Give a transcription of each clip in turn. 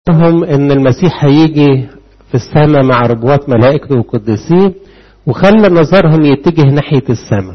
لهم ان المسيح هيجي في السماء مع ربوات ملائكته وقدسيه وخلى نظرهم يتجه ناحية السماء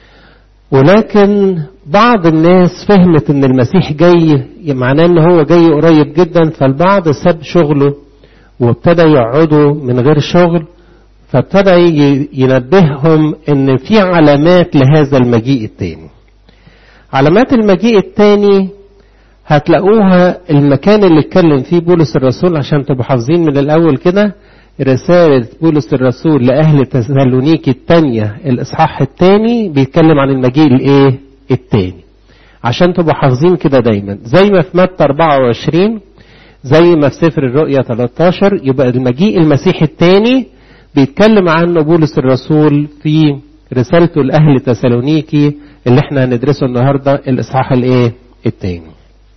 ولكن بعض الناس فهمت ان المسيح جاي معناه ان هو جاي قريب جدا فالبعض ساب شغله وابتدى يقعدوا من غير شغل فابتدى ينبههم ان في علامات لهذا المجيء التاني علامات المجيء التاني هتلاقوها المكان اللي اتكلم فيه بولس الرسول عشان تبقوا حافظين من الاول كده رسالة بولس الرسول لأهل تسالونيكي الثانية الإصحاح الثاني بيتكلم عن المجيء الإيه؟ الثاني. عشان تبقوا حافظين كده دايما زي ما في متى 24 زي ما في سفر الرؤيا 13 يبقى المجيء المسيح الثاني بيتكلم عنه بولس الرسول في رسالته لأهل تسالونيكي اللي احنا هندرسه النهارده الإصحاح الإيه؟ الثاني.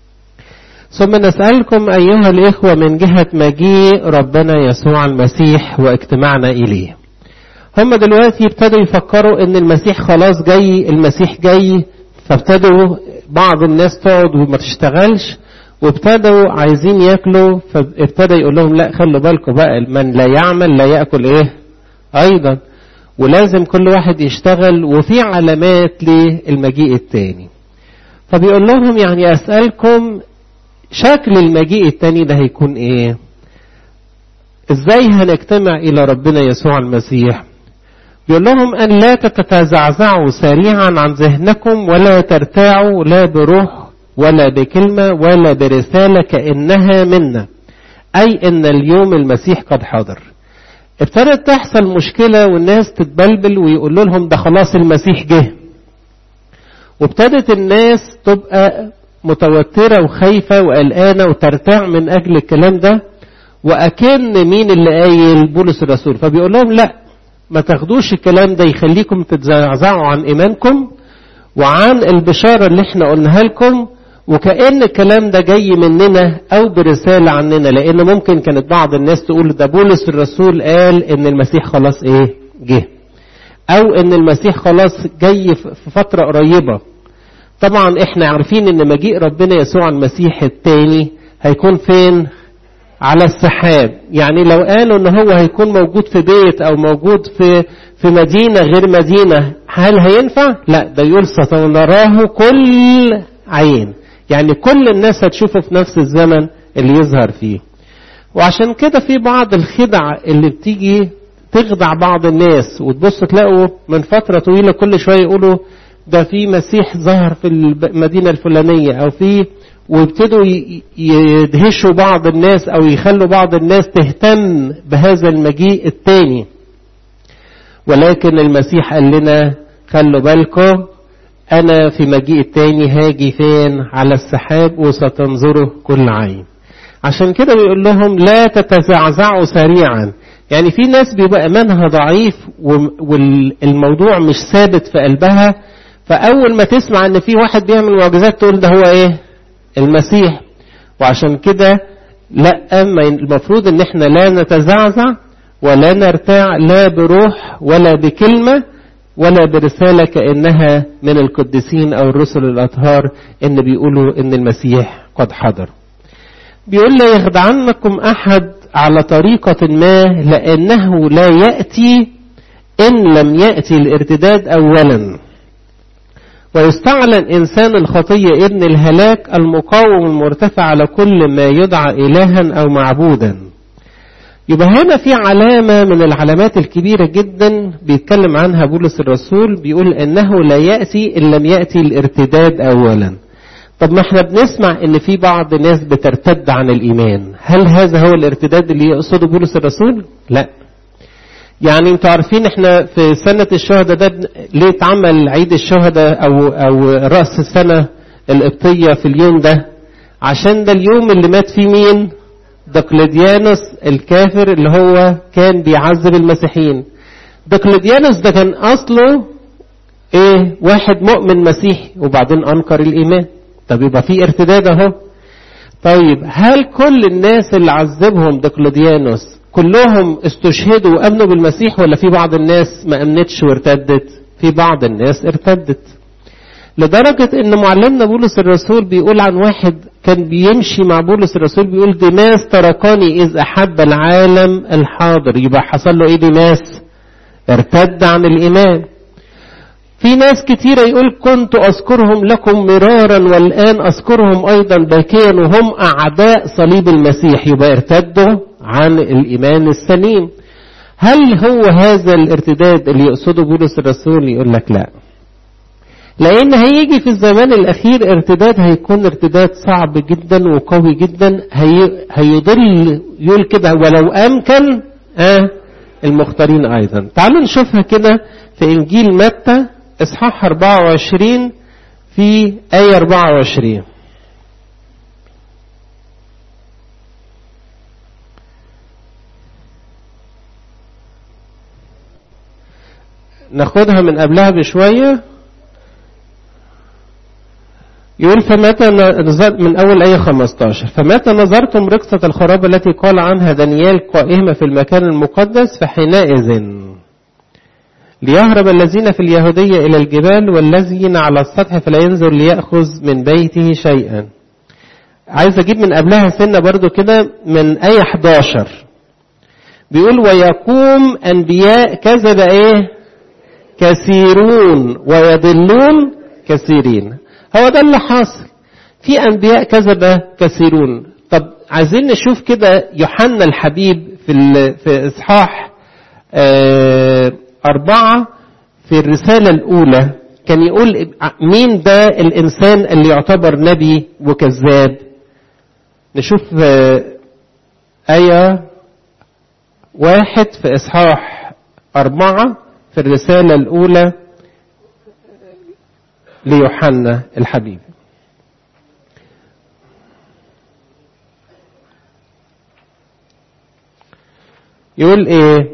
ثم نسألكم أيها الإخوة من جهة مجيء ربنا يسوع المسيح واجتماعنا إليه هم دلوقتي ابتدوا يفكروا ان المسيح خلاص جاي المسيح جاي فابتدوا بعض الناس تقعد وما تشتغلش وابتدوا عايزين ياكلوا فابتدى يقول لهم لا خلوا بالكم بقى من لا يعمل لا ياكل ايه ايضا ولازم كل واحد يشتغل وفي علامات للمجيء التاني فبيقول لهم يعني اسالكم شكل المجيء التاني ده هيكون ايه ازاي هنجتمع الى ربنا يسوع المسيح بيقول لهم ان لا تتزعزعوا سريعا عن ذهنكم ولا ترتاعوا لا بروح ولا بكلمة ولا برسالة كأنها منا أي أن اليوم المسيح قد حضر ابتدت تحصل مشكلة والناس تتبلبل ويقولوا لهم ده خلاص المسيح جه وابتدت الناس تبقى متوترة وخايفة وقلقانة وترتاع من أجل الكلام ده وأكن مين اللي قايل بولس الرسول فبيقول لهم لا ما تاخدوش الكلام ده يخليكم تتزعزعوا عن إيمانكم وعن البشارة اللي احنا قلناها لكم وكأن الكلام ده جاي مننا أو برسالة عننا لأن ممكن كانت بعض الناس تقول ده بولس الرسول قال إن المسيح خلاص إيه جه أو إن المسيح خلاص جاي في فترة قريبة طبعا احنا عارفين ان مجيء ربنا يسوع المسيح التاني هيكون فين على السحاب يعني لو قالوا ان هو هيكون موجود في بيت او موجود في في مدينه غير مدينه هل هينفع لا ده يقول ستنراه كل عين يعني كل الناس هتشوفه في نفس الزمن اللي يظهر فيه وعشان كده في بعض الخدع اللي بتيجي تخدع بعض الناس وتبص تلاقوا من فتره طويله كل شويه يقولوا ده في مسيح ظهر في المدينة الفلانية أو في ويبتدوا يدهشوا بعض الناس أو يخلوا بعض الناس تهتم بهذا المجيء الثاني ولكن المسيح قال لنا خلوا بالكم أنا في مجيء التاني هاجي فين على السحاب وستنظره كل عين عشان كده بيقول لهم لا تتزعزعوا سريعا يعني في ناس بيبقى إيمانها ضعيف والموضوع مش ثابت في قلبها فأول ما تسمع إن في واحد بيعمل معجزات تقول ده هو إيه؟ المسيح. وعشان كده لا المفروض إن إحنا لا نتزعزع ولا نرتاع لا بروح ولا بكلمة ولا برسالة كأنها من القديسين أو الرسل الأطهار إن بيقولوا إن المسيح قد حضر. بيقول لا يخدعنكم أحد على طريقة ما لأنه لا يأتي إن لم يأتي الارتداد أولاً. ويستعلن إنسان الخطية ابن الهلاك المقاوم المرتفع على كل ما يدعى إلها أو معبودا يبقى هنا في علامة من العلامات الكبيرة جدا بيتكلم عنها بولس الرسول بيقول إنه لا يأتي إن لم يأتي الارتداد أولا طب ما احنا بنسمع ان في بعض الناس بترتد عن الايمان هل هذا هو الارتداد اللي يقصده بولس الرسول لا يعني انتوا عارفين احنا في سنة الشهداء ده ليه اتعمل عيد الشهداء او او رأس السنة القبطية في اليوم ده عشان ده اليوم اللي مات فيه مين دقلديانوس الكافر اللي هو كان بيعذب المسيحيين دقلديانوس ده كان اصله ايه واحد مؤمن مسيحي وبعدين انكر الايمان طب يبقى في ارتداد اهو طيب هل كل الناس اللي عذبهم دقلديانوس كلهم استشهدوا وامنوا بالمسيح ولا في بعض الناس ما امنتش وارتدت في بعض الناس ارتدت لدرجة ان معلمنا بولس الرسول بيقول عن واحد كان بيمشي مع بولس الرسول بيقول ديماس تركني اذ احب العالم الحاضر يبقى حصل له ايه ديماس ارتد عن الايمان في ناس كتيرة يقول كنت أذكرهم لكم مرارا والآن أذكرهم أيضا باكيا وهم أعداء صليب المسيح يبقى ارتدوا عن الإيمان السليم هل هو هذا الارتداد اللي يقصده بولس الرسول يقول لك لا لأن هيجي في الزمان الأخير ارتداد هيكون ارتداد صعب جدا وقوي جدا هي هيضل يقول كده ولو أمكن آه المختارين أيضا تعالوا نشوفها كده في إنجيل متى إصحاح 24 في آية 24 ناخدها من قبلها بشوية يقول فمتى نظر من أول آية 15 فمتى نظرتم رقصة الخراب التي قال عنها دانيال قائمة في المكان المقدس فحينئذ ليهرب الذين في اليهودية إلى الجبال والذين على السطح فلا ينزل ليأخذ من بيته شيئا عايز أجيب من قبلها سنة برضو كده من آية 11 بيقول ويقوم أنبياء كذب إيه كثيرون ويضلون كثيرين هو ده اللي حاصل في أنبياء كذب كثيرون طب عايزين نشوف كده يوحنا الحبيب في في إصحاح آه أربعة في الرسالة الأولى كان يقول مين ده الإنسان اللي يعتبر نبي وكذاب نشوف آية واحد في إصحاح أربعة في الرسالة الأولى ليوحنا الحبيب يقول ايه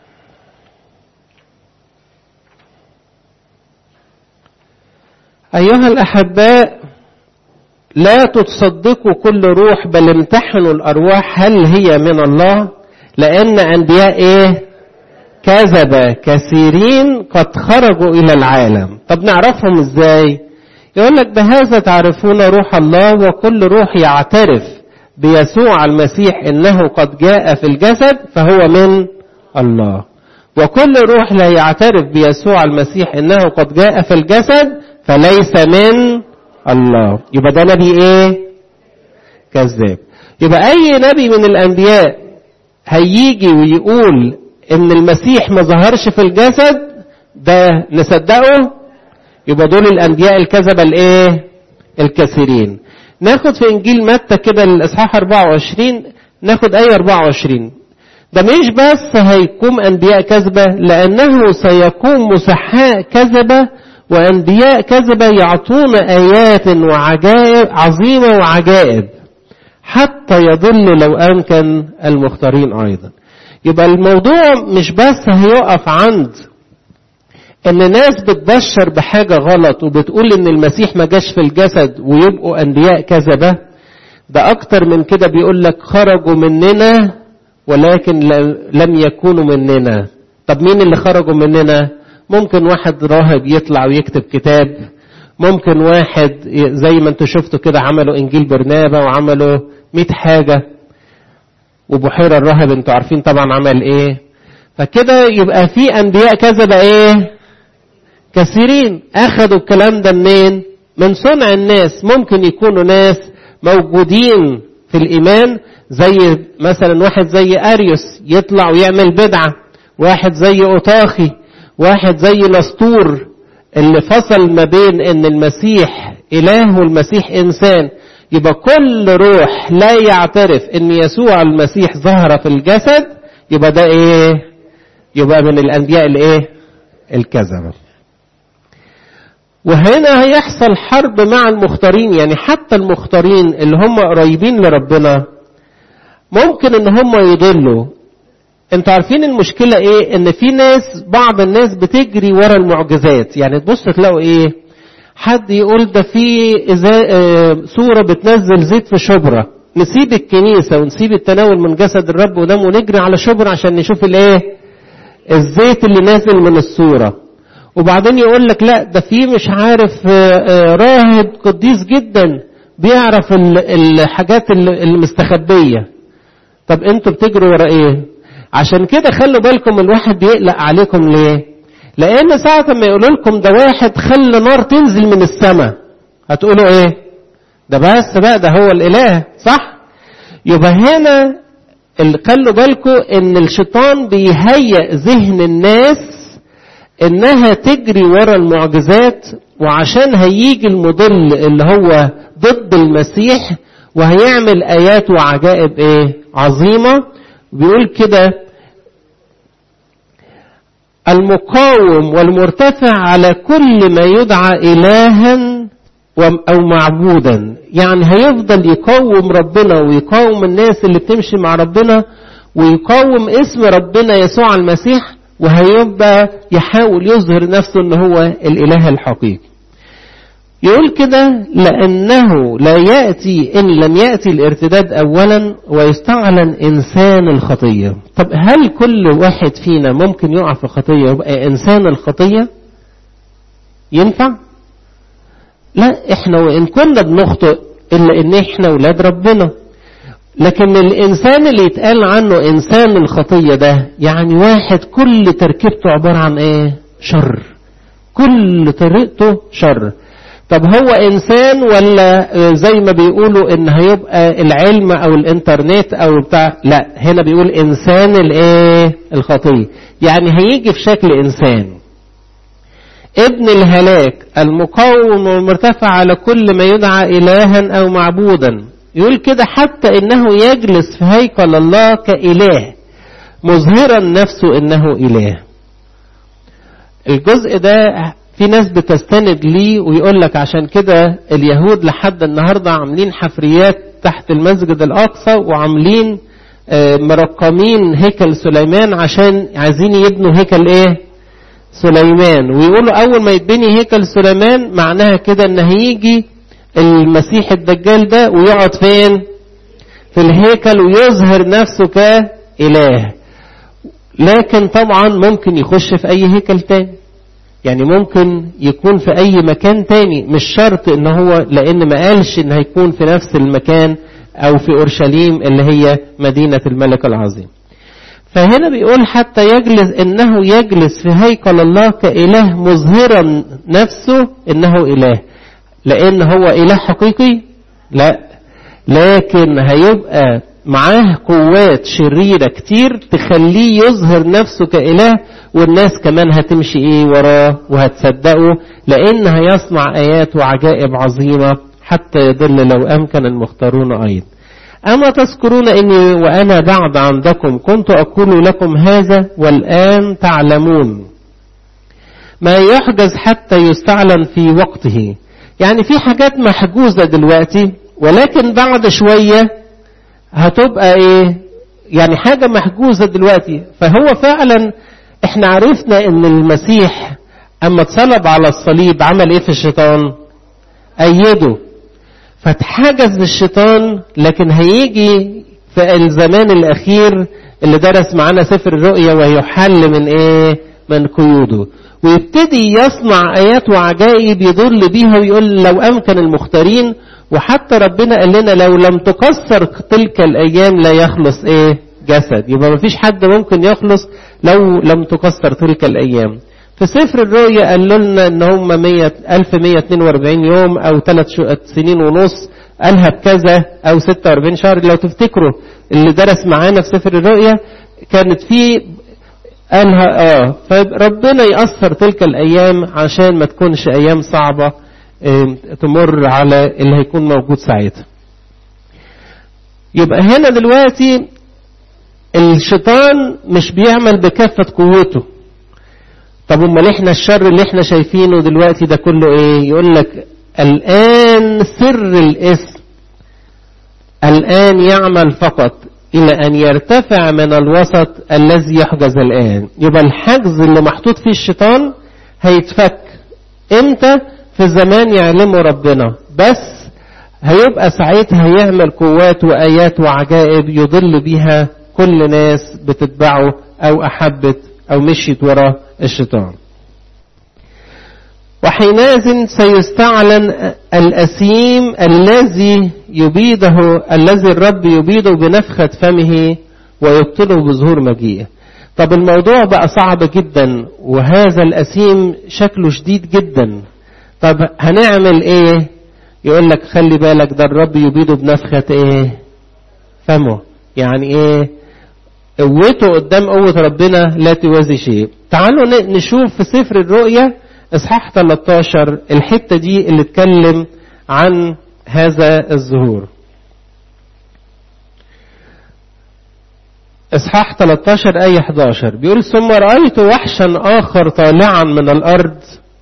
أيها الأحباء لا تصدقوا كل روح بل امتحنوا الأرواح هل هي من الله لأن أنبياء إيه كذب كثيرين قد خرجوا إلى العالم طب نعرفهم إزاي يقول لك بهذا تعرفون روح الله وكل روح يعترف بيسوع المسيح إنه قد جاء في الجسد فهو من الله وكل روح لا يعترف بيسوع المسيح إنه قد جاء في الجسد فليس من الله يبقى ده نبي ايه كذاب يبقى اي نبي من الانبياء هيجي ويقول ان المسيح ما ظهرش في الجسد ده نصدقه يبقى دول الانبياء الكذبة الايه الكثيرين ناخد في انجيل متى كده الاصحاح 24 ناخد ايه 24 ده مش بس هيقوم انبياء كذبة لانه سيقوم مسحاء كذبة وأنبياء كذبة يعطون آيات وعجائب عظيمة وعجائب حتى يضل لو أمكن المختارين أيضا يبقى الموضوع مش بس هيقف عند ان ناس بتبشر بحاجة غلط وبتقول ان المسيح ما جاش في الجسد ويبقوا انبياء كذبة ده اكتر من كده بيقول لك خرجوا مننا ولكن لم يكونوا مننا طب مين اللي خرجوا مننا ممكن واحد راهب يطلع ويكتب كتاب ممكن واحد زي ما انتوا شفتوا كده عملوا انجيل برنابا وعملوا مئة حاجة وبحيرة الراهب انتوا عارفين طبعا عمل ايه فكده يبقى في انبياء كذبة ايه كثيرين اخدوا الكلام ده منين من صنع الناس ممكن يكونوا ناس موجودين في الايمان زي مثلا واحد زي اريوس يطلع ويعمل بدعة واحد زي اوطاخي واحد زي نسطور اللي فصل ما بين ان المسيح اله والمسيح انسان يبقى كل روح لا يعترف ان يسوع المسيح ظهر في الجسد يبقى ده ايه يبقى من الانبياء الايه الكذبة وهنا هيحصل حرب مع المختارين يعني حتى المختارين اللي هم قريبين لربنا ممكن ان هم يضلوا انتوا عارفين المشكلة ايه ان في ناس بعض الناس بتجري ورا المعجزات يعني تبص تلاقوا ايه حد يقول ده في اه صورة بتنزل زيت في شبرة نسيب الكنيسة ونسيب التناول من جسد الرب ودمه ونجري على شبرة عشان نشوف الايه الزيت اللي نازل من الصورة وبعدين يقول لك لا ده في مش عارف راهب قديس جدا بيعرف الحاجات المستخبية طب انتوا بتجروا ورا ايه عشان كده خلوا بالكم الواحد بيقلق عليكم ليه لان ساعة ما يقولوا لكم ده واحد خلى نار تنزل من السماء هتقولوا ايه ده بس بقى ده هو الاله صح يبقى هنا خلوا بالكم ان الشيطان بيهيئ ذهن الناس انها تجري ورا المعجزات وعشان هيجي المضل اللي هو ضد المسيح وهيعمل ايات وعجائب ايه عظيمة بيقول كده المقاوم والمرتفع على كل ما يدعى إلها أو معبودا يعني هيفضل يقاوم ربنا ويقاوم الناس اللي بتمشي مع ربنا ويقاوم اسم ربنا يسوع المسيح وهيبقى يحاول يظهر نفسه ان هو الاله الحقيقي يقول كده لأنه لا يأتي إن لم يأتي الارتداد أولا ويستعلن إنسان الخطية طب هل كل واحد فينا ممكن يقع في خطية يبقى إنسان الخطية ينفع لا إحنا وإن كنا بنخطئ إلا إن إحنا ولاد ربنا لكن الإنسان اللي يتقال عنه إنسان الخطية ده يعني واحد كل تركيبته عبارة عن إيه شر كل طريقته شر طب هو انسان ولا زي ما بيقولوا ان هيبقى العلم او الانترنت او بتاع لا هنا بيقول انسان الايه الخطيه يعني هيجي في شكل انسان ابن الهلاك المقاوم والمرتفع على كل ما يدعى الها او معبودا يقول كده حتى انه يجلس في هيكل الله كاله مظهرا نفسه انه اله الجزء ده في ناس بتستند ليه ويقول لك عشان كده اليهود لحد النهاردة عاملين حفريات تحت المسجد الأقصى وعاملين مرقمين هيكل سليمان عشان عايزين يبنوا هيكل ايه سليمان ويقولوا اول ما يتبني هيكل سليمان معناها كده ان هيجي المسيح الدجال ده ويقعد فين في الهيكل ويظهر نفسه كإله لكن طبعا ممكن يخش في اي هيكل تاني يعني ممكن يكون في اي مكان تاني مش شرط ان هو لان ما قالش ان هيكون في نفس المكان او في اورشليم اللي هي مدينة الملك العظيم فهنا بيقول حتى يجلس انه يجلس في هيكل الله كاله مظهرا نفسه انه اله لان هو اله حقيقي لا لكن هيبقى معاه قوات شريرة كتير تخليه يظهر نفسه كإله والناس كمان هتمشي ايه وراه وهتصدقه لان هيصنع ايات وعجائب عظيمة حتى يضل لو امكن المختارون ايضا اما تذكرون اني وانا بعد عندكم كنت اقول لكم هذا والان تعلمون ما يحجز حتى يستعلن في وقته يعني في حاجات محجوزة دلوقتي ولكن بعد شوية هتبقى ايه يعني حاجة محجوزة دلوقتي فهو فعلا احنا عرفنا ان المسيح اما اتصلب على الصليب عمل ايه في الشيطان ايده فاتحجز للشيطان لكن هيجي في الزمان الاخير اللي درس معانا سفر الرؤيا ويحل من ايه من قيوده ويبتدي يصنع ايات وعجائب يضل بيها ويقول لو امكن المختارين وحتى ربنا قال لنا لو لم تكسر تلك الايام لا يخلص ايه جسد يبقى ما فيش حد ممكن يخلص لو لم تكسر تلك الايام في سفر الرؤيا قال لنا ان هم 100 1142 يوم او 3 سنين ونص قالها بكذا او 46 شهر لو تفتكروا اللي درس معانا في سفر الرؤيا كانت في قالها اه فربنا يأثر تلك الايام عشان ما تكونش ايام صعبة تمر على اللي هيكون موجود ساعتها يبقى هنا دلوقتي الشيطان مش بيعمل بكافة قوته طب امال احنا الشر اللي احنا شايفينه دلوقتي ده كله ايه يقول لك الان سر الاسم الان يعمل فقط الى ان يرتفع من الوسط الذي يحجز الان يبقى الحجز اللي محطوط فيه الشيطان هيتفك امتى في الزمان يعلمه ربنا بس هيبقى ساعتها هيعمل قوات وآيات وعجائب يضل بها كل ناس بتتبعه أو أحبت أو مشيت وراه الشيطان وحينئذ سيستعلن الأسيم الذي يبيده الذي الرب يبيده بنفخة فمه ويقتله بظهور مجيئه طب الموضوع بقى صعب جدا وهذا الأسيم شكله شديد جدا طب هنعمل ايه يقول لك خلي بالك ده الرب يبيده بنفخة ايه فمه يعني ايه قوته قدام قوة ربنا لا توازي شيء تعالوا نشوف في سفر الرؤيا اصحاح 13 الحتة دي اللي اتكلم عن هذا الظهور اصحاح 13 آية 11 بيقول ثم رأيت وحشا آخر طالعا من الأرض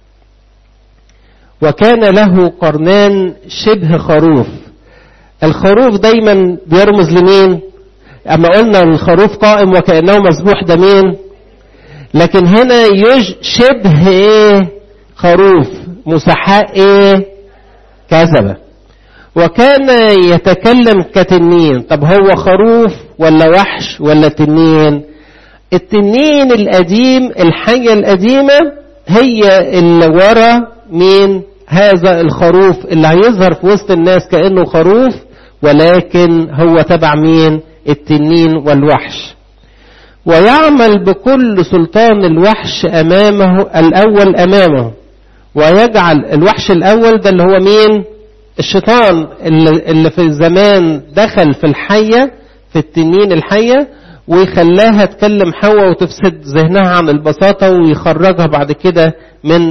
وكان له قرنان شبه خروف الخروف دايما بيرمز لمين اما قلنا الخروف قائم وكأنه مذبوح ده مين لكن هنا يج شبه ايه خروف مسحاء ايه كذبة وكان يتكلم كتنين طب هو خروف ولا وحش ولا تنين التنين القديم الحية القديمة هي اللي ورا مين هذا الخروف اللي هيظهر في وسط الناس كأنه خروف ولكن هو تبع مين التنين والوحش ويعمل بكل سلطان الوحش أمامه الأول أمامه ويجعل الوحش الأول ده اللي هو مين الشيطان اللي في الزمان دخل في الحية في التنين الحية ويخلاها تكلم حواء وتفسد ذهنها عن البساطة ويخرجها بعد كده من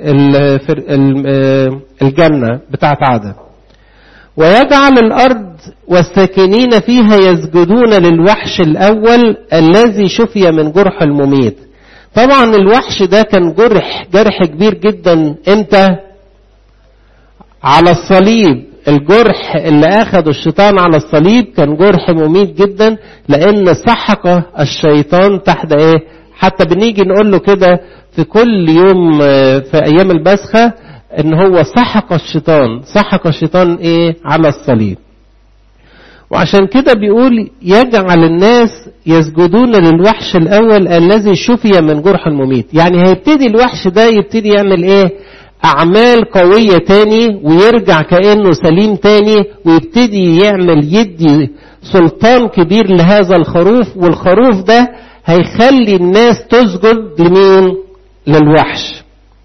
الجنة بتاعت عدن ويجعل الأرض والساكنين فيها يسجدون للوحش الأول الذي شفي من جرح المميت طبعا الوحش ده كان جرح جرح كبير جدا امتى على الصليب الجرح اللي اخده الشيطان على الصليب كان جرح مميت جدا لان سحق الشيطان تحت ايه حتى بنيجي نقول له كده في كل يوم في ايام البسخة ان هو سحق الشيطان سحق الشيطان ايه على الصليب وعشان كده بيقول يجعل الناس يسجدون للوحش الاول الذي شفي من جرح المميت يعني هيبتدي الوحش ده يبتدي يعمل ايه أعمال قوية تاني ويرجع كأنه سليم تاني ويبتدي يعمل يدي سلطان كبير لهذا الخروف والخروف ده هيخلي الناس تسجد لمين للوحش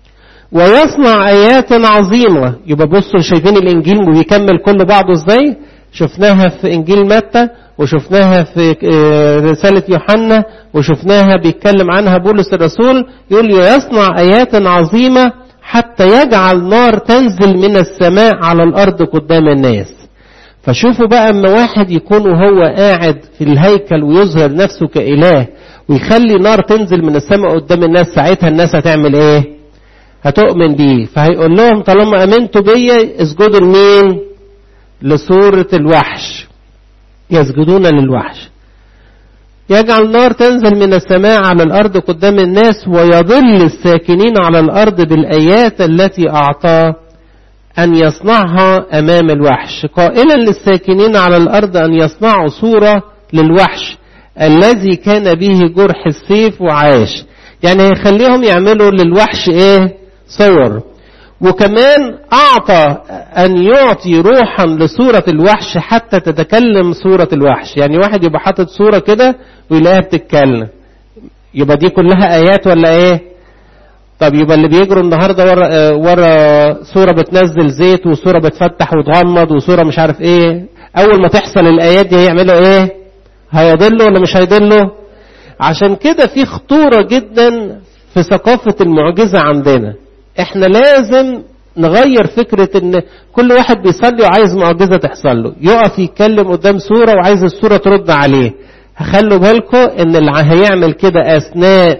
ويصنع آيات عظيمة يبقى بصوا شايفين الإنجيل وبيكمل كل بعضه ازاي شفناها في إنجيل متى وشفناها في رسالة يوحنا وشفناها بيتكلم عنها بولس الرسول يقول يصنع آيات عظيمة حتى يجعل نار تنزل من السماء على الأرض قدام الناس فشوفوا بقى اما واحد يكون وهو قاعد في الهيكل ويظهر نفسه كإله ويخلي نار تنزل من السماء قدام الناس ساعتها الناس هتعمل ايه هتؤمن بيه فهيقول لهم طالما امنتوا بيا اسجدوا لمين لصورة الوحش يسجدون للوحش يجعل نار تنزل من السماء على الأرض قدام الناس ويضل الساكنين على الأرض بالآيات التي أعطاه أن يصنعها أمام الوحش قائلا للساكنين على الأرض أن يصنعوا صورة للوحش الذي كان به جرح السيف وعاش يعني هيخليهم يعملوا للوحش ايه صور وكمان أعطى أن يعطي روحا لصورة الوحش حتى تتكلم صورة الوحش يعني واحد يبقى حاطط صورة كده ويلاقيها بتتكلم يبقى دي كلها آيات ولا إيه طب يبقى اللي بيجروا النهاردة ورا, ورا صورة بتنزل زيت وصورة بتفتح وتغمض وصورة مش عارف إيه أول ما تحصل الآيات دي هيعملوا إيه هيضلوا ولا مش هيضلوا عشان كده في خطورة جدا في ثقافة المعجزة عندنا احنا لازم نغير فكرة ان كل واحد بيصلي وعايز معجزة تحصل له يقف يتكلم قدام صورة وعايز الصورة ترد عليه هخلوا بالكم ان اللي هيعمل كده اثناء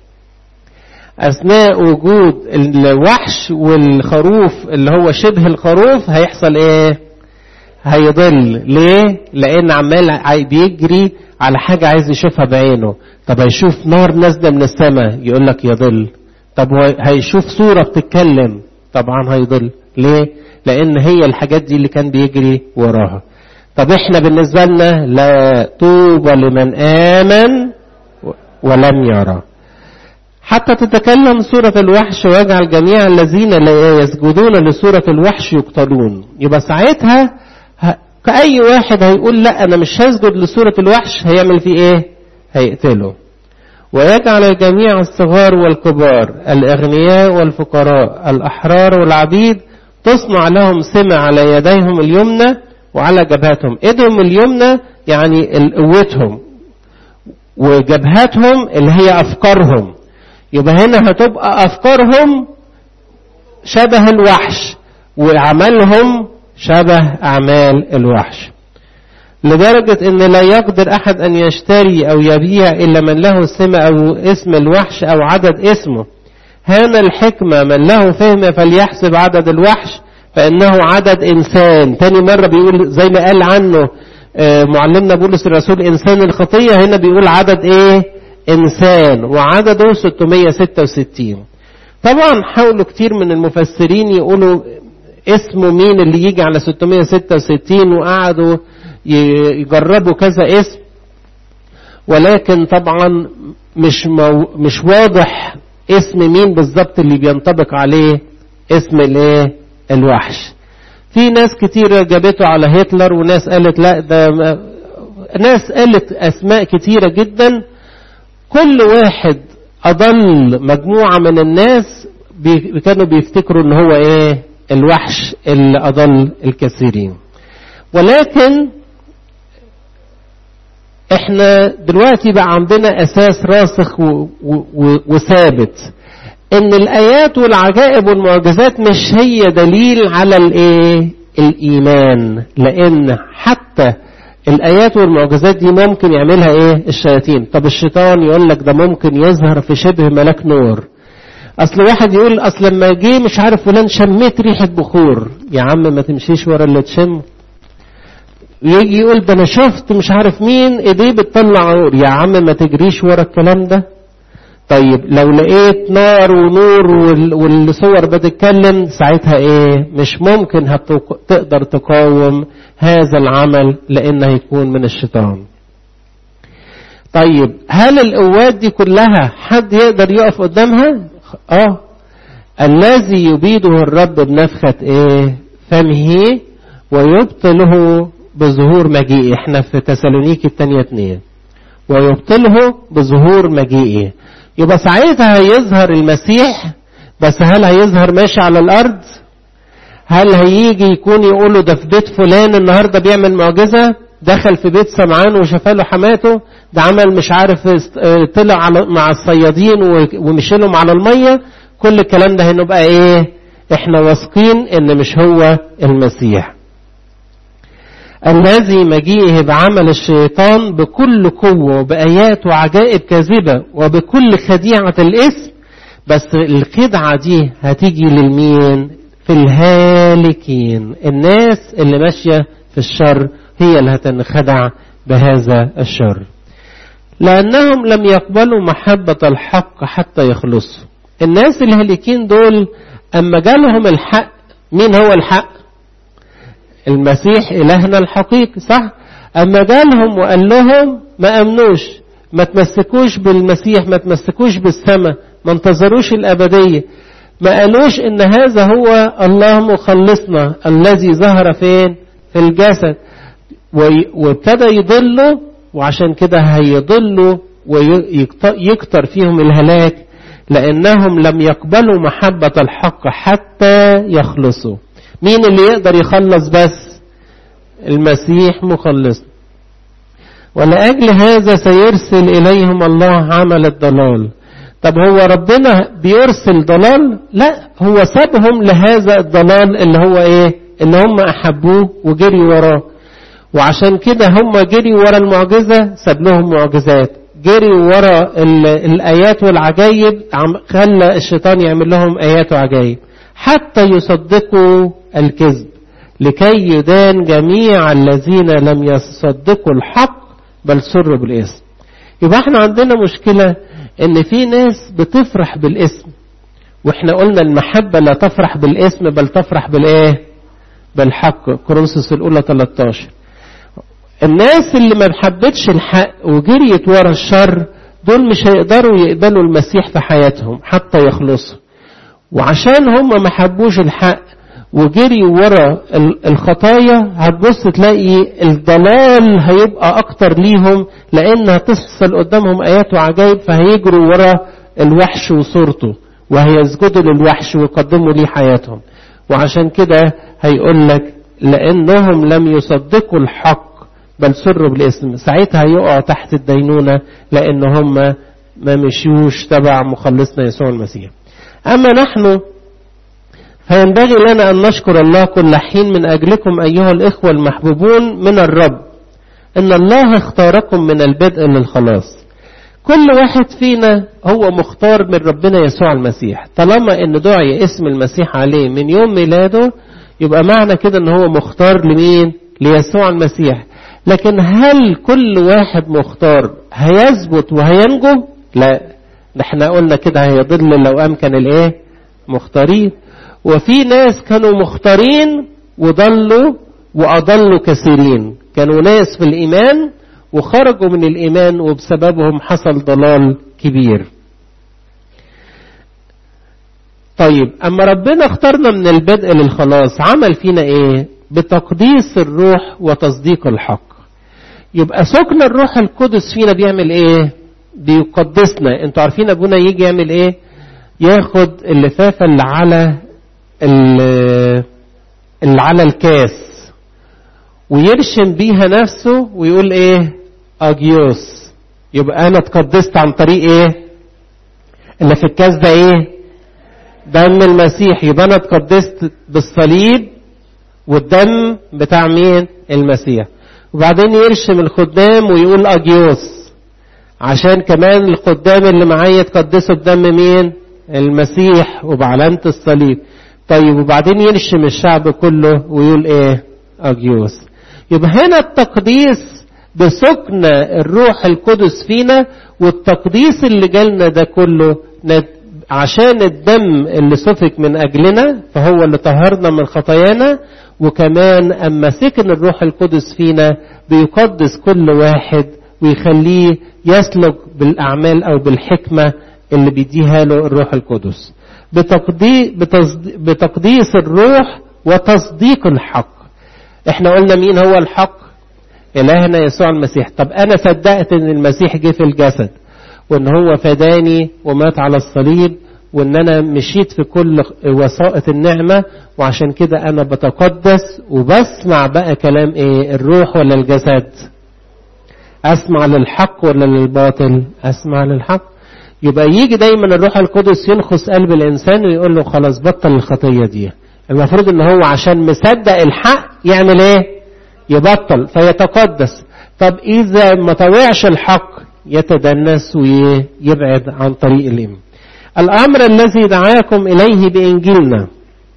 اثناء وجود الوحش والخروف اللي هو شبه الخروف هيحصل ايه هيضل ليه لان عمال بيجري على حاجة عايز يشوفها بعينه طب هيشوف نار نازلة من السماء يقول لك يضل طب هيشوف صورة بتتكلم طبعا هيضل ليه لان هي الحاجات دي اللي كان بيجري وراها طب احنا بالنسبة لنا لا طوبى لمن آمن ولم يرى حتى تتكلم سورة الوحش ويجعل جميع الذين لا يسجدون لسورة الوحش يقتلون يبقى ساعتها كأي واحد هيقول لا أنا مش هسجد لسورة الوحش هيعمل فيه إيه؟ هيقتله ويجعل الجميع الصغار والكبار الأغنياء والفقراء الأحرار والعبيد تصنع لهم سمة على يديهم اليمنى وعلى جبهتهم ايدهم اليمنى يعني قوتهم وجبهتهم اللي هي أفكارهم يبقى هنا هتبقى أفكارهم شبه الوحش وأعمالهم شبه أعمال الوحش لدرجة ان لا يقدر احد ان يشتري او يبيع الا من له سمة او اسم الوحش او عدد اسمه هان الحكمة من له فهم فليحسب عدد الوحش فانه عدد انسان تاني مرة بيقول زي ما قال عنه معلمنا بولس الرسول انسان الخطية هنا بيقول عدد ايه انسان وعدده 666 طبعا حاولوا كتير من المفسرين يقولوا اسمه مين اللي يجي على 666 وقعدوا يجربوا كذا اسم ولكن طبعا مش مو مش واضح اسم مين بالظبط اللي بينطبق عليه اسم الايه الوحش في ناس كتير جابته على هتلر وناس قالت لا ده ناس قالت اسماء كتيرة جدا كل واحد اضل مجموعة من الناس بي كانوا بيفتكروا ان هو ايه الوحش اللي اضل الكثيرين ولكن احنا دلوقتي بقى عندنا اساس راسخ وثابت ان الايات والعجائب والمعجزات مش هي دليل على الايه الايمان لان حتى الايات والمعجزات دي ممكن يعملها ايه الشياطين طب الشيطان يقول لك ده ممكن يظهر في شبه ملاك نور اصل واحد يقول اصل لما جه مش عارف فلان شميت ريحه بخور يا عم ما تمشيش ورا اللي تشم ويجي يقول ده انا شفت مش عارف مين ايديه بتطلع نور يا عم ما تجريش ورا الكلام ده طيب لو لقيت نار ونور والصور بتتكلم ساعتها ايه مش ممكن تقدر تقاوم هذا العمل لان هيكون من الشيطان طيب هل القوات دي كلها حد يقدر يقف قدامها اه الذي يبيده الرب بنفخة ايه فمه ويبطله بظهور مجيئه احنا في تسالونيك الثانية اتنين ويبطله بظهور مجيئه يبقى ساعتها هيظهر المسيح بس هل هيظهر ماشي على الارض هل هيجي يكون يقولوا ده في بيت فلان النهارده بيعمل معجزه دخل في بيت سمعان وشفاله حماته ده عمل مش عارف طلع على مع الصيادين ومشي لهم على الميه كل الكلام ده هنبقى ايه احنا واثقين ان مش هو المسيح الذي مجيئه بعمل الشيطان بكل قوة وبآيات وعجائب كاذبة وبكل خديعة الاسم بس الخدعة دي هتيجي للمين في الهالكين الناس اللي ماشية في الشر هي اللي هتنخدع بهذا الشر لأنهم لم يقبلوا محبة الحق حتى يخلصوا الناس الهالكين دول أما جالهم الحق مين هو الحق المسيح إلهنا الحقيقي صح أما جالهم وقال لهم ما أمنوش ما تمسكوش بالمسيح ما تمسكوش بالسماء ما انتظروش الأبدية ما قالوش إن هذا هو الله مخلصنا الذي ظهر فين في الجسد وابتدى يضلوا وعشان كده هيضلوا ويكتر فيهم الهلاك لأنهم لم يقبلوا محبة الحق حتى يخلصوا مين اللي يقدر يخلص بس المسيح مخلص ولأجل هذا سيرسل إليهم الله عمل الضلال طب هو ربنا بيرسل ضلال لا هو سابهم لهذا الضلال اللي هو ايه اللي هم أحبوه وجري وراه وعشان كده هم جري ورا المعجزة ساب لهم معجزات جري ورا الآيات والعجائب خلى الشيطان يعمل لهم آيات وعجائب حتى يصدقوا الكذب لكي يدان جميع الذين لم يصدقوا الحق بل سروا بالاسم يبقى احنا عندنا مشكلة ان في ناس بتفرح بالاسم واحنا قلنا المحبة لا تفرح بالاسم بل تفرح بالايه بالحق كورنثوس الاولى 13 الناس اللي ما حبتش الحق وجريت ورا الشر دول مش هيقدروا يقبلوا المسيح في حياتهم حتى يخلصوا وعشان هم ما حبوش الحق وجريوا ورا الخطايا هتبص تلاقي الضلال هيبقى اكتر ليهم لان هتحصل قدامهم ايات وعجائب فهيجروا ورا الوحش وصورته وهيسجدوا للوحش ويقدموا ليه حياتهم وعشان كده هيقول لك لانهم لم يصدقوا الحق بل سروا بالاسم ساعتها هيقعوا تحت الدينونة لان هم ما مشيوش تبع مخلصنا يسوع المسيح اما نحن فينبغي لنا أن نشكر الله كل حين من أجلكم أيها الإخوة المحبوبون من الرب إن الله اختاركم من البدء للخلاص كل واحد فينا هو مختار من ربنا يسوع المسيح طالما ان دعي اسم المسيح عليه من يوم ميلاده يبقى معنى كده ان هو مختار لمين ليسوع المسيح لكن هل كل واحد مختار هيثبت وهينجو لا احنا قلنا كده هيضل لو امكن الايه مختارين وفي ناس كانوا مختارين وضلوا وأضلوا كثيرين كانوا ناس في الإيمان وخرجوا من الإيمان وبسببهم حصل ضلال كبير طيب أما ربنا اختارنا من البدء للخلاص عمل فينا إيه بتقديس الروح وتصديق الحق يبقى سكن الروح القدس فينا بيعمل إيه بيقدسنا انتوا عارفين أبونا يجي يعمل إيه ياخد اللفافة اللي على اللي على الكاس ويرشم بيها نفسه ويقول ايه اجيوس يبقى انا اتقدست عن طريق ايه اللي في الكاس ده ايه دم المسيح يبقى انا اتقدست بالصليب والدم بتاع مين المسيح وبعدين يرشم الخدام ويقول اجيوس عشان كمان الخدام اللي معايا اتقدسوا بدم مين المسيح وبعلامة الصليب طيب وبعدين يرشم الشعب كله ويقول ايه اجيوس يبقى هنا التقديس بسكن الروح القدس فينا والتقديس اللي جالنا ده كله عشان الدم اللي سفك من اجلنا فهو اللي طهرنا من خطايانا وكمان اما سكن الروح القدس فينا بيقدس كل واحد ويخليه يسلك بالاعمال او بالحكمه اللي بيديها له الروح القدس بتقديس الروح وتصديق الحق احنا قلنا مين هو الحق الهنا يسوع المسيح طب انا صدقت ان المسيح جه في الجسد وان هو فداني ومات على الصليب وان انا مشيت في كل وسائط النعمة وعشان كده انا بتقدس وبسمع بقى كلام ايه الروح ولا الجسد اسمع للحق ولا للباطل اسمع للحق يبقى يجي دايما الروح القدس ينخس قلب الانسان ويقول له خلاص بطل الخطيه دي المفروض ان هو عشان مصدق الحق يعمل ايه يبطل فيتقدس طب اذا ما طوعش الحق يتدنس ويبعد عن طريق الإيمان الأمر الذي دعاكم إليه بإنجيلنا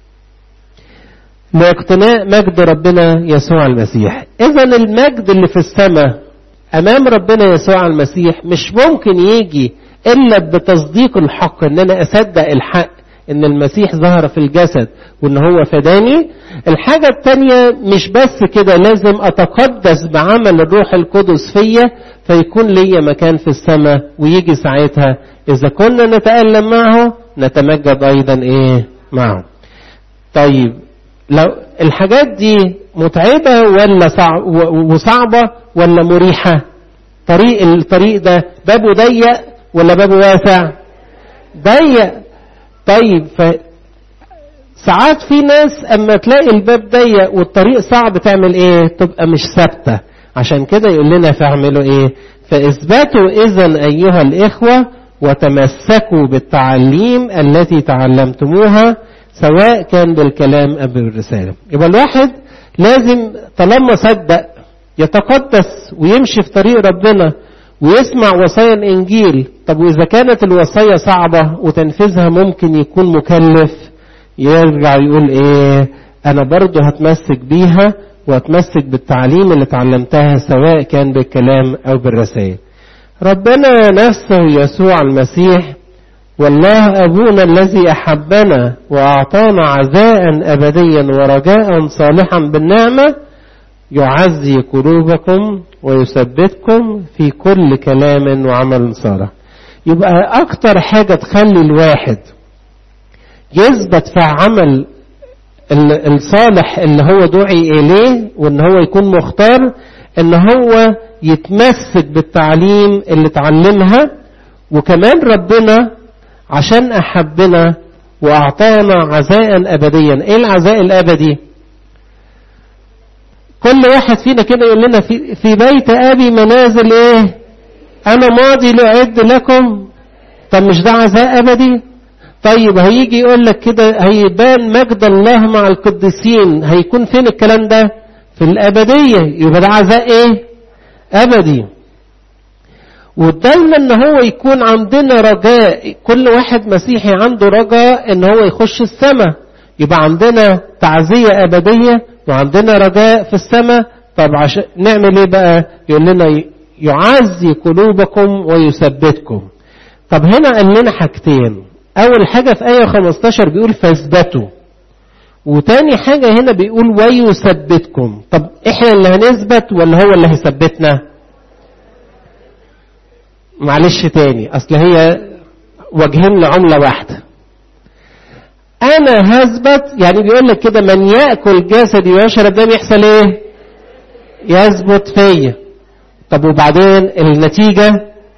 لاقتناء مجد ربنا يسوع المسيح إذا المجد اللي في السماء أمام ربنا يسوع المسيح مش ممكن يجي إلا بتصديق الحق إن أنا أصدق الحق إن المسيح ظهر في الجسد وإن هو فداني الحاجة التانية مش بس كده لازم أتقدس بعمل الروح القدس فيا فيكون ليا مكان في السماء ويجي ساعتها إذا كنا نتألم معه نتمجد أيضا إيه معه طيب لو الحاجات دي متعبة ولا صعب وصعبة ولا مريحة طريق الطريق ده بابه ضيق ولا بابه واسع ضيق طيب ف ساعات في ناس اما تلاقي الباب ضيق والطريق صعب تعمل ايه تبقى مش ثابته عشان كده يقول لنا فاعملوا ايه فاثبتوا اذا ايها الاخوه وتمسكوا بالتعليم التي تعلمتموها سواء كان بالكلام أو بالرسالة يبقى الواحد لازم طالما صدق يتقدس ويمشي في طريق ربنا ويسمع وصايا الإنجيل طب وإذا كانت الوصايا صعبة وتنفيذها ممكن يكون مكلف يرجع يقول إيه أنا برضه هتمسك بيها وهتمسك بالتعليم اللي اتعلمتها سواء كان بالكلام أو بالرسائل ربنا نفسه يسوع المسيح والله أبونا الذي أحبنا وأعطانا عزاء أبديا ورجاء صالحا بالنعمة يعزي قلوبكم ويثبتكم في كل كلام وعمل صالح يبقى أكتر حاجة تخلي الواحد يثبت في عمل الصالح اللي هو دعي إليه وإن هو يكون مختار إن هو يتمسك بالتعليم اللي اتعلمها وكمان ربنا عشان أحبنا وأعطانا عزاء أبديا إيه العزاء الأبدي كل واحد فينا كده يقول لنا في, في بيت أبي منازل إيه أنا ماضي لأعد لكم طب مش ده عزاء أبدي طيب هيجي يقول لك كده هيبان مجد الله مع القديسين هيكون فين الكلام ده في الأبدية يبقى ده عزاء إيه أبدي ودايما ان هو يكون عندنا رجاء كل واحد مسيحي عنده رجاء ان هو يخش السماء يبقى عندنا تعزية أبدية وعندنا رجاء في السماء طب عشان نعمل ايه بقى يقول لنا يعزي قلوبكم ويثبتكم طب هنا قال لنا حاجتين اول حاجة في آية 15 بيقول فاثبتوا وتاني حاجة هنا بيقول ويثبتكم طب احنا اللي هنثبت ولا هو اللي هيثبتنا معلش تاني اصل هي وجهين لعملة واحدة انا هثبت يعني بيقول لك كده من يأكل جسدي ويشرب دمي يحصل ايه يثبت فيا طب وبعدين النتيجة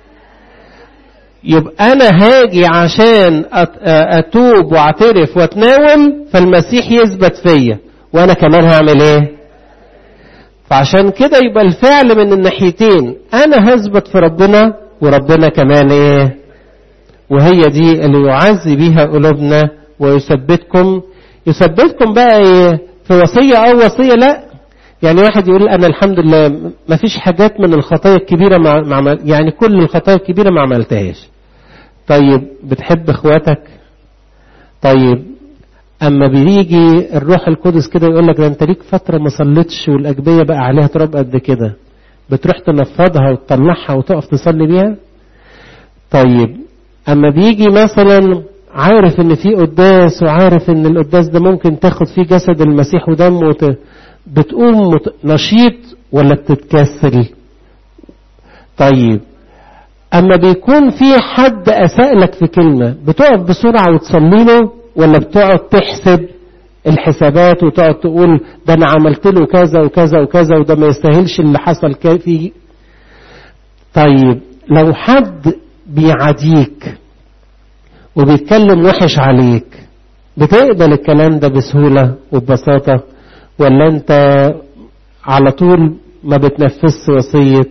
يبقى انا هاجي عشان اتوب واعترف واتناول فالمسيح يثبت فيا وانا كمان هعمل ايه فعشان كده يبقى الفعل من الناحيتين انا هثبت في ربنا وربنا كمان ايه وهي دي اللي يعزي بيها قلوبنا ويثبتكم يثبتكم بقى ايه في وصية او وصية لا يعني واحد يقول انا الحمد لله ما فيش حاجات من الخطايا الكبيرة مع يعني كل الخطايا الكبيرة ما عملتهاش طيب بتحب اخواتك طيب اما بيجي الروح القدس كده يقول لك ده انت ليك فترة ما صليتش والاجبية بقى عليها تراب قد كده بتروح تنفضها وتطلعها وتقف تصلي بيها طيب اما بيجي مثلا عارف ان في قداس وعارف ان القداس ده ممكن تاخد فيه جسد المسيح ودمه وت... بتقوم مت... نشيط ولا بتتكسل طيب اما بيكون في حد اساء لك في كلمة بتقف بسرعة وتصلي له ولا بتقعد تحسب الحسابات وتقعد تقول ده انا عملت له كذا وكذا وكذا وده ما يستاهلش اللي حصل فيه طيب لو حد بيعاديك وبيتكلم وحش عليك بتقبل الكلام ده بسهولة وببساطة ولا انت على طول ما بتنفذش وصية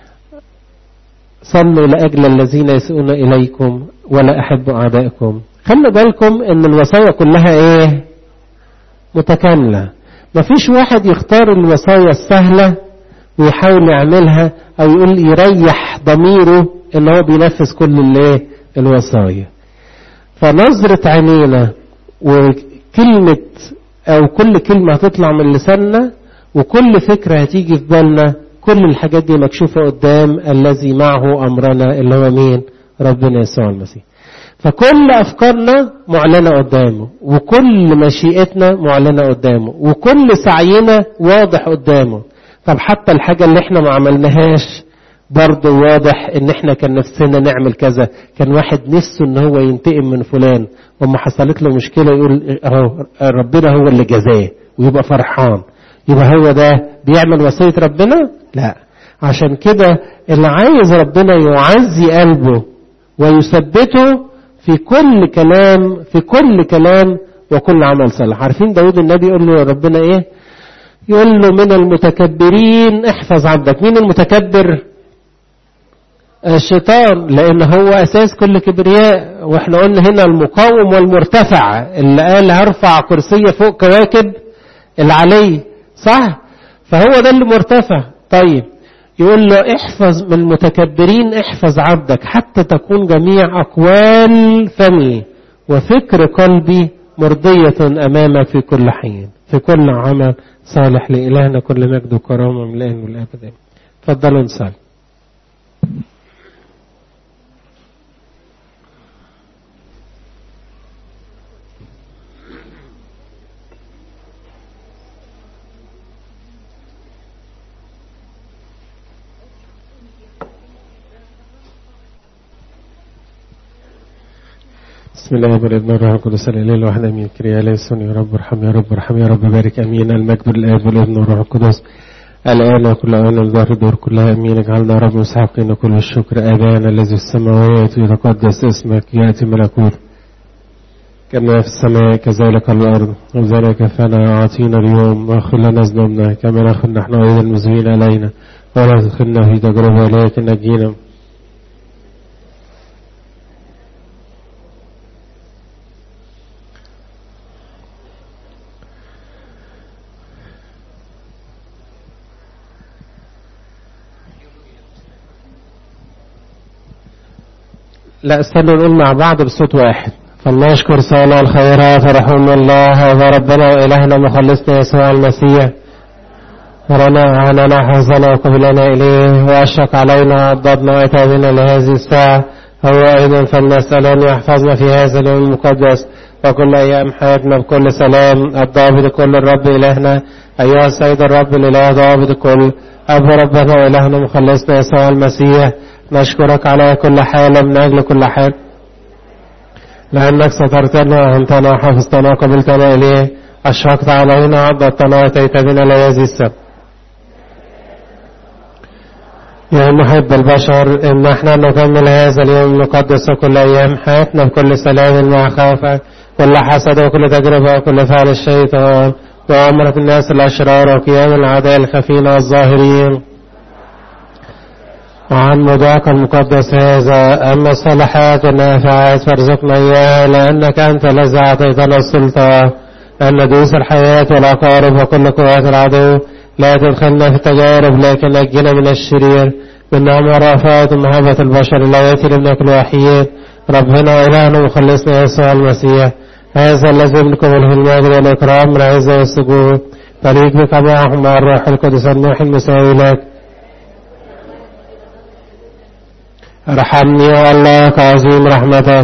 صلوا لأجل الذين يسؤون إليكم ولا أحب أعدائكم خلوا بالكم ان الوصايا كلها ايه متكاملة مفيش واحد يختار الوصايا السهلة ويحاول يعملها او يقول يريح ضميره ان هو بينفذ كل الايه الوصايا فنظرة عينينا وكلمة او كل كلمة هتطلع من لساننا وكل فكرة هتيجي في بالنا كل الحاجات دي مكشوفة قدام الذي معه امرنا اللي هو مين ربنا يسوع المسيح فكل أفكارنا معلنة قدامه وكل مشيئتنا معلنة قدامه وكل سعينا واضح قدامه طب حتى الحاجة اللي احنا ما عملناهاش برضه واضح ان احنا كان نفسنا نعمل كذا كان واحد نفسه ان هو ينتقم من فلان وما حصلت له مشكلة يقول اهو ربنا هو اللي جزاه ويبقى فرحان يبقى هو ده بيعمل وصية ربنا لا عشان كده اللي عايز ربنا يعزي قلبه ويثبته في كل كلام في كل كلام وكل عمل صالح عارفين داود النبي يقول له ربنا ايه يقول له من المتكبرين احفظ عبدك مين المتكبر الشيطان لان هو اساس كل كبرياء واحنا قلنا هنا المقاوم والمرتفع اللي قال هرفع كرسية فوق كواكب العلي صح فهو ده اللي مرتفع طيب يقول له احفظ من المتكبرين احفظ عبدك حتى تكون جميع أقوال فمي وفكر قلبي مرضية أمامك في كل حين في كل عمل صالح لإلهنا كل مجد وكرامة من الآن والأبد تفضلوا نصلي بسم الله والابن والروح القدس الاله الواحد امين كريا ليسون يا رب ارحم يا رب ارحم يا رب بارك امين المجد للاب والابن والروح القدس الان وكل اوان الظهر دور كلها امين اجعلنا رب مستحقين كل الشكر ابانا الذي في السماوات يتقدس اسمك ياتي ملكوت كما في السماء كذلك على الارض وذلك فانا اعطينا اليوم واغفر لنا ذنوبنا كما نغفر نحن ايضا المذنبين علينا ولا تدخلنا في تجربه ولكن نجينا لا استنوا نقول مع بعض بصوت واحد فلنشكر صانع الخيرات ورحم الله وربنا وإلهنا مخلصنا يسوع المسيح ورنا عننا حفظنا وقبلنا إليه وأشرق علينا ضدنا وإتابنا لهذه الساعة هو أيضا فلنسأل أن يحفظنا في هذا اليوم المقدس وكل أيام حياتنا بكل سلام الضابط كل الرب إلهنا أيها السيد الرب الإله ضابط الكل أب ربنا وإلهنا مخلصنا يسوع المسيح نشكرك على كل حال من أجل كل حال لأنك سترتنا وأنتنا وحفظتنا وقبلتنا إليه أشرقت علينا عضتنا وأتيت بنا لهذه السبت يا محب البشر إن احنا نكمل هذا اليوم المقدس وكل أيام حياتنا بكل سلام مع خوفك كل حسد وكل تجربة وكل فعل الشيطان وأمرة الناس الأشرار وقيام الأعداء الخفين والظاهرين وعن مدعك المقدس هذا أما الصالحات والنافعات فارزقنا إياها لأنك أنت الذي أعطيتنا السلطة أن ندوس الحياة والأقارب وكل قوات العدو لا تدخلنا في التجارب لكن نجنا من الشرير بالنعم والرأفات ومحبة البشر لا يأتي لابنك الوحيد ربنا وإلهنا ومخلصنا يسوع المسيح هذا الذي يملك له المجد والإكرام من العزة والسجود فليك بك معهم مع الروح القدس النوح المساوي لك ارحمني يا الله كعظيم رحمتك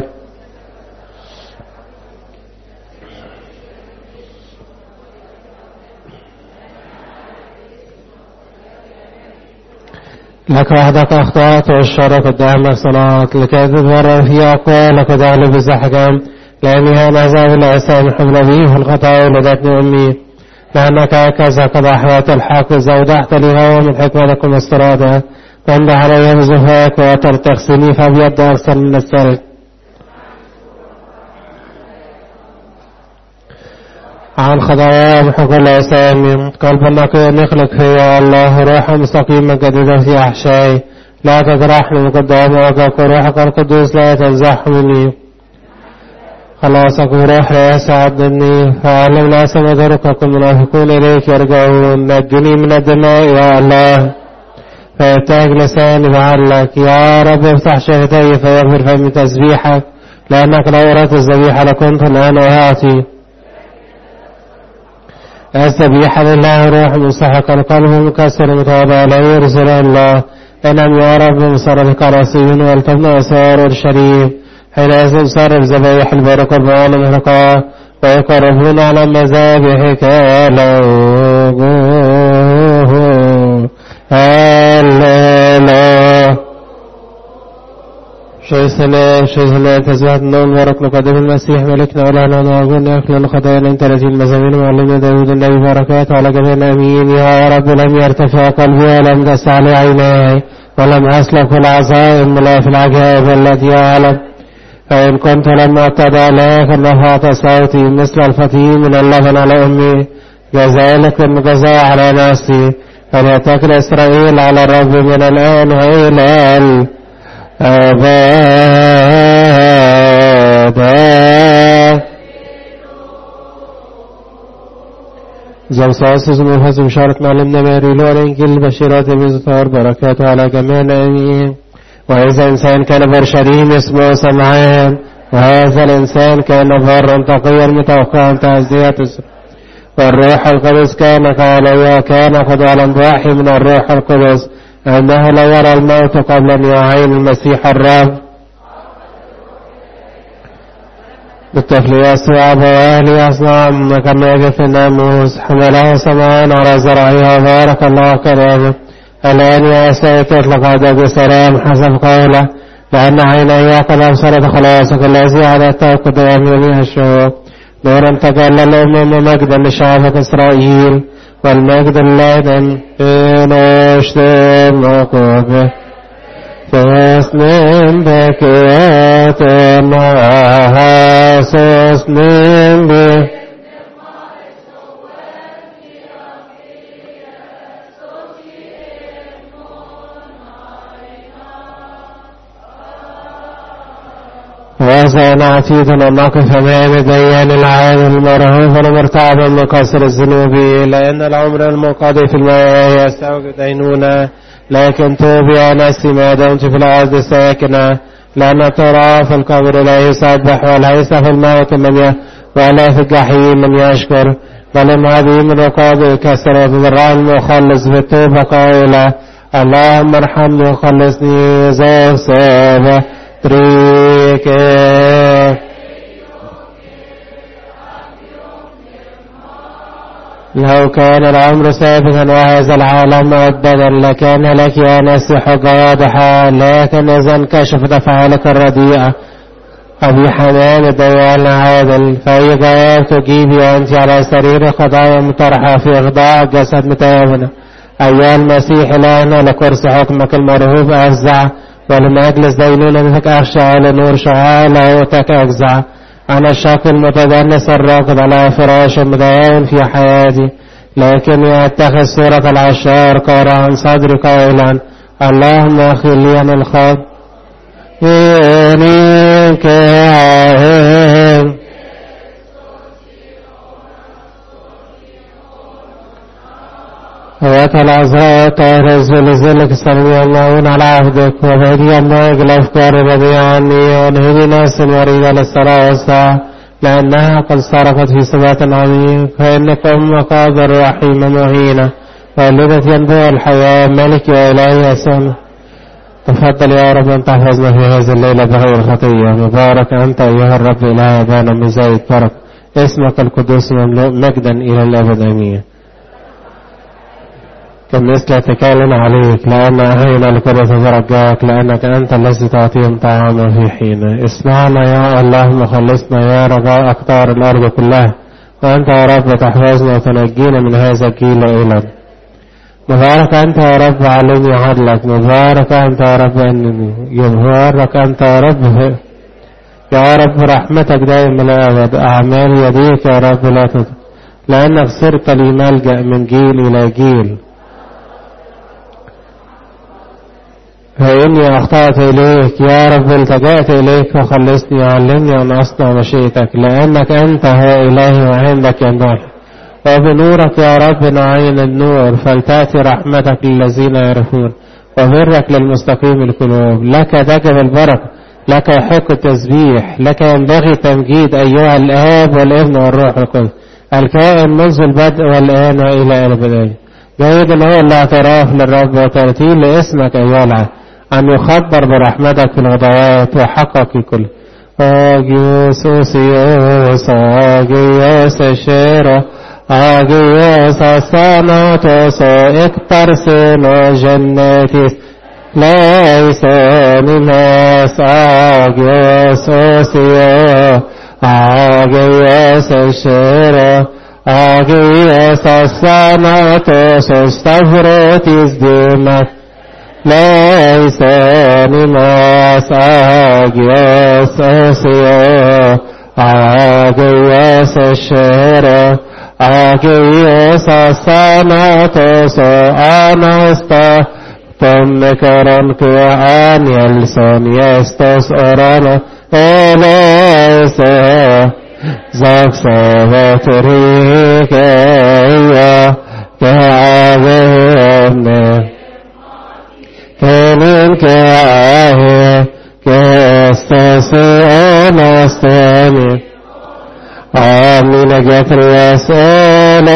لك وحدك أخطأت والشر قدامك صلاة لكي تتبرر في أقوالك وتغلب الزحكم لأنها نزع بالأسام حمل بي في الخطأ ولدتني أمي لأنك هكذا قد أحوات الحق زودحت لي هو من حكمتكم استرادة وانت علي بزفاك وأتر تغسلني فأبيض أكثر من الثلج عن خطايا محق الأسامي قلب نقي نخلق فيا الله روح مستقيمة جديدة في أحشائي لا تجرحني من قدام وجهك وروحك القدوس لا تنزحني خلاصك وروح لا يسعدني فأعلم الناس مدركك المنافقون إليك يرجعون نجني من الدماء يا الله فيبتهج لساني لعلك يا رب افتح شفتي فيغفر فمي تسبيحك لأنك لو أردت الذبيحة لكنت الآن أعطي الذبيحة لله روح مستحق القلب مكسر متواضع لا يرسل الله انم يا رب مصرفك راسيون والتبنى أسوار الشريف حينئذ صرف ذبائح البركة والبوان المحرقة ويقربون على مذابحك لوجوه هللو شيء سلام شيء سلام تزوات النوم بارك لقدم المسيح ملكنا ولنا نعبون أخلنا خطايانا انت الذين مزامين معلم داود النبي بركات على جميع الأمين يا رب لم يرتفع قلبي ولم تسع لي عيناي ولم أسلك في العزائم ولا في العجائب التي أعلم فإن كنت لما ابتدى لك رفعت صوتي مثل الفتي من اللبن على أمي كذلك الجزاء على نفسي فليتكل إسرائيل على الرب من الآن وإلى الأبد زم ساسس منفذ بشارة معلمنا ماري لو الإنجيل البشيرات بزطار بركاته على جميع الآمين وإذا إنسان كان برشريم اسمه سمعان وهذا الإنسان كان برا تقيا متوقعا تعزية والروح القدس كان قال كان قد أعلن وحي من الروح القدس أنه لا يرى الموت قبل أن يعين المسيح الرب بالطفل يسوع بأهل أصنام كما يجب في الناموس حمله سمعان على زرعها بارك الله كلامه الآن يا سيد تطلق هذا بسلام حسب قوله لأن عيني قد أبصرت خلاصك الذي عددته قدام جميع الشعوب نورا تجلى الأمم مجدا لشعبك إسرائيل والمجد اللادن إن أشتم وقوبه تسنم بكيات وحسسنم به وسنعتيد أن نقف أمام ديان العالم المرهوف المرتعب من قصر الذنوب لأن العمر المنقضي في الماء يستوجب دينونة لكن توبي يا نفسي ما دمت في الأرض ساكنة لأن ترى في القبر لا يسبح ولا يسف الموت من ي... ولا في الجحيم من يشكر بل هذه من رقاب كسرة ذراع المخلص بالتوبة قائلة اللهم ارحمني وخلصني زوج سابه تريك لو كان العمر سابقا وهذا العالم مؤبدا لكان لك يا نفسي حجة واضحة لكن إذا انكشفت أفعالك الرديئة أبي حنان ديان عادل فأي جواب تجيبي أنت على سرير قضايا مطرحة في إخضاع جسد متابنة أيها المسيح الآن لكرسي حكمك المرهوب أفزع ولمجلس دينونتك أخشى على نور شعاع لاهوتك أجزع أنا الشاق المتدنس الراقد على فراش مداوم في حياتي لكني أتخذ صورة العشار قارا عن صدري قائلا اللهم أخي لي من الخط إنك عاهم وأتى العذراء طاهر زلزلك سلمي اللهون على عهدك وبهدي الناج الأفكار الرديئة عني وانهدي نفس المريضة للصلاة والساعة لأنها قد سرقت في ثبات عميق فإنك أم قادر رحيمة مهينة والدة ينبوع الحياة ملك يا إلهي أسامة تفضل يا رب أن تحفظنا في هذه الليلة بغير خطية مبارك أنت أيها الرب إله أبانا من زايد برك اسمك القدوس مملوء مجدا إلى الأبد آمين كمثل اتكالنا عليك لأن أهينا لكل تترجاك لأنك أنت الذي تعطيهم طعاما في حين اسمعنا يا الله مخلصنا يا رجاء أقطار الأرض كلها وأنت يا رب تحفظنا وتنجينا من هذا الجيل إلى مبارك أنت يا رب علمني عدلك مبارك أنت يا رب أنني مبارك أنت يا رب يا رب رحمتك دائما الأبد أعمال يديك يا رب لا تت... لأنك صرت لي ملجأ من جيل إلى جيل فإني أخطأت إليك يا رب التجأت إليك فخلصني وعلمني أن أصنع مشيئتك لأنك أنت هو إلهي وعندك ينبغي وبنورك يا رب نعين النور فلتأتي رحمتك للذين يعرفون وبرك للمستقيم القلوب لك تجب البركة لك يحق التسبيح لك ينبغي تمجيد أيها الآب والابن والروح القدس الكائن منذ البدء والآن وإلى الأبد جيد هو الاعتراف للرب وترتيل لاسمك أيها العبد أن يخبر برحمتك في الغدوات وحقك كل أجيوس سيوس أجيوس شيرو أجيوس ساناتوس اكتر سينو جنتيس ليس نماس أجيوس سيو أجيوس شيرو أجيوس ساناتوس استفروتيس ديمات ليس لناس أجياس أسيا أجياس الشهر أجياس السنة أنستا ثم كرم كيان يلسون يستس أرانا إليس زاك سوات ريكا كعابين كنين كآه كاستسئل استامي آمين جفر يسأل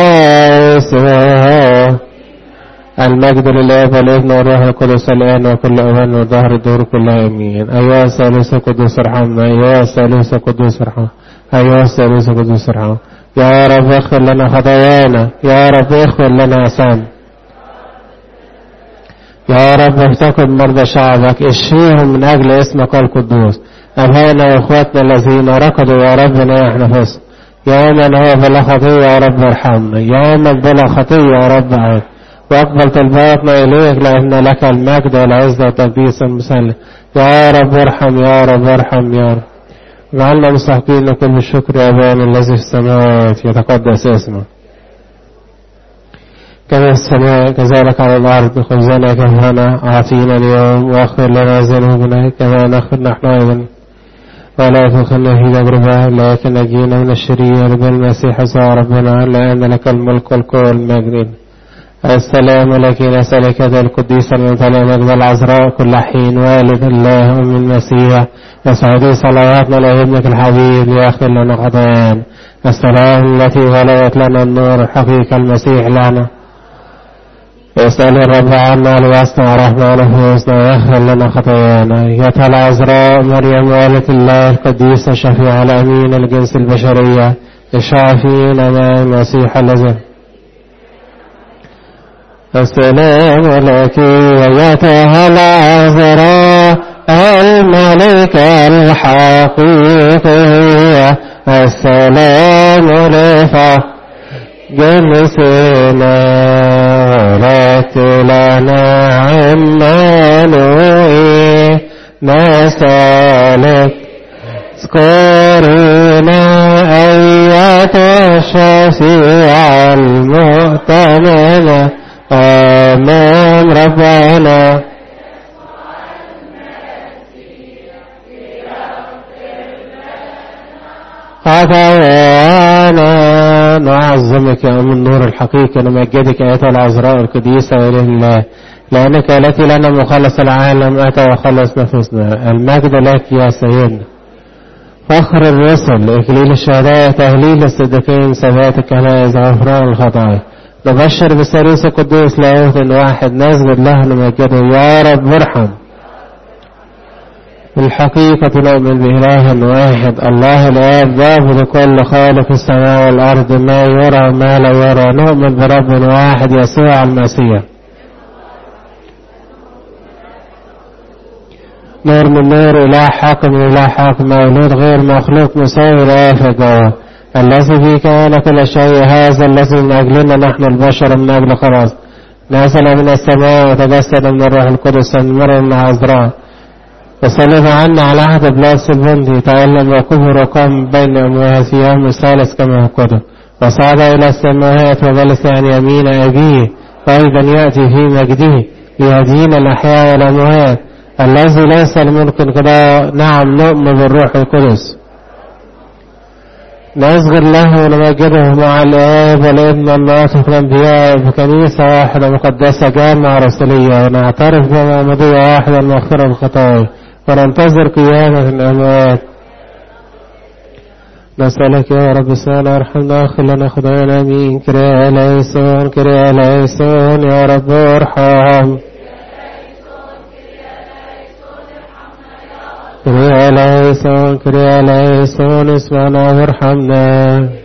اسمه المجد لله والابن والروح القدس الآن وكل أوان وظهر الدور كلها أمين أيها الثالوث القدوس ارحمنا أيها الثالوث القدوس ارحمنا أيها الثالوث القدوس ارحمنا يا رب اغفر لنا خطايانا يا رب اغفر لنا أسام يا رب افتقد مرضى شعبك اشفيهم من أجل اسمك القدوس أبانا وإخواتنا الذين ركضوا يا رب ناح نفسهم يا من هو بلا خطية يا رب ارحمنا يا من بلا خطية يا رب عين واقبل طلباتنا إليك لأن لك المجد والعزة والتقديس المسلم يا رب ارحم يا رب ارحم يا رب اجعلنا مستحقين لكل الشكر يا أبانا الذي في السماوات يتقدس اسمك كما في السماء كذلك على الأرض خبزنا كفانا أعطينا اليوم واغفر لنا ذنوبنا كما نغفر نحن أيضا ولا تدخلنا في تجربة لكن نجينا من الشرير بالمسيح يسوع ربنا لأن لك الملك والقوة والمجد السلام لك نسألك ذا القديس الممتلئ مجد العذراء كل حين والد الله أم المسيح يسعدي صلواتنا لابنك الحبيب ليغفر لنا خطايانا السلام التي غلبت لنا النور الحقيقة المسيح لنا يسأل الرب عنا ليصنع رحمة نفوسنا ويغفر لنا خطايانا يا العذراء مريم والدة الله القديسة شفيع الأمين الجنس البشرية الشافين مع المسيح الذي السلام لك أيتها العذراء الملكة الحقيقية السلام لك جلسنا ولك لنا عمانوئي نسألك اذكرنا أيات الشفيع المؤتمنة آمين ربنا خطايانا نعظمك يا أم النور الحقيقي نمجدك أيتها العذراء القديسة وإله الله لأنك التي لنا مخلص العالم أتى وخلص نفوسنا المجد لك يا سيدنا فخر الرسل إكليل الشهداء تهليل الصديقين ثبات الكنائس غفران الخطايا نبشر بالثالوث القدوس لاهوت واحد نسجد له نمجده يا رب ارحم الحقيقة نؤمن بإله واحد الله الآب ضابط كل خالق السماء والأرض ما يرى ما لا يرى نؤمن برب واحد يسوع المسيح نور من نور إله حق من إله حق مولود غير مخلوق مساوي لآفة جوه الذي فيه كان كل شيء هذا الذي من أجلنا نحن البشر من أجل خلاص نزل من السماء وتجسد من الروح القدس من مريم العذراء وصلب عنا على عهد بلاس البندي تألم وكبر وقام بين أموات في يوم الثالث كما هو قدر وصعد إلى السماوات وجلس عن يمين أبيه وأيضا يأتي في مجده ليدين الأحياء والأموات الذي ليس الملك كده نعم نؤمن بالروح القدس نصغر له ونمجده مع الآب والابن والناطق الأنبياء بكنيسة واحدة مقدسة جامعة رسولية ونعترف بمعمودية واحدة المغفرة الخطايا وننتظر قيامة الأموات نسألك يا رب سأل ارحمنا اغفر لنا خدانا امين كريا ليسون كريا ليسون يا رب ارحم كريا ليسون كريا ليسون اسمعنا وارحمنا